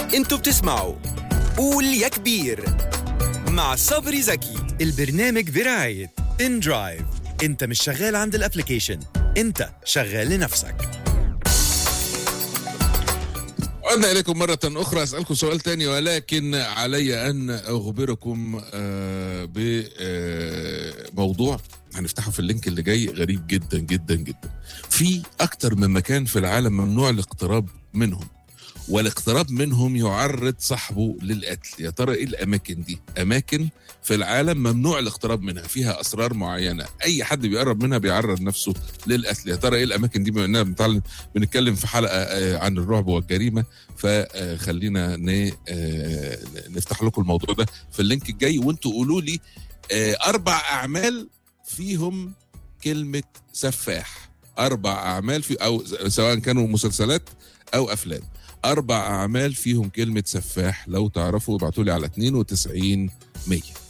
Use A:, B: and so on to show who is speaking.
A: انتوا بتسمعوا قول يا كبير مع صبري زكي البرنامج برعاية ان درايف انت مش شغال عند الابليكيشن انت شغال لنفسك
B: عدنا إليكم مرة أخرى أسألكم سؤال تاني ولكن علي أن أخبركم آه، بموضوع هنفتحه في اللينك اللي جاي غريب جدا جدا جدا في أكتر من مكان في العالم ممنوع الاقتراب منهم والاقتراب منهم يعرض صاحبه للقتل يا ترى ايه الاماكن دي اماكن في العالم ممنوع الاقتراب منها فيها اسرار معينه اي حد بيقرب منها بيعرض نفسه للقتل يا ترى ايه الاماكن دي بما اننا بنتعلم بنتكلم في حلقه آه، عن الرعب والجريمه فخلينا ن- آه، نفتح لكم الموضوع ده في اللينك الجاي وانتوا قولوا لي آه، اربع اعمال فيهم كلمه سفاح اربع اعمال في او سواء كانوا مسلسلات او افلام اربع اعمال فيهم كلمه سفاح لو تعرفوا ابعتوا لي على 92 100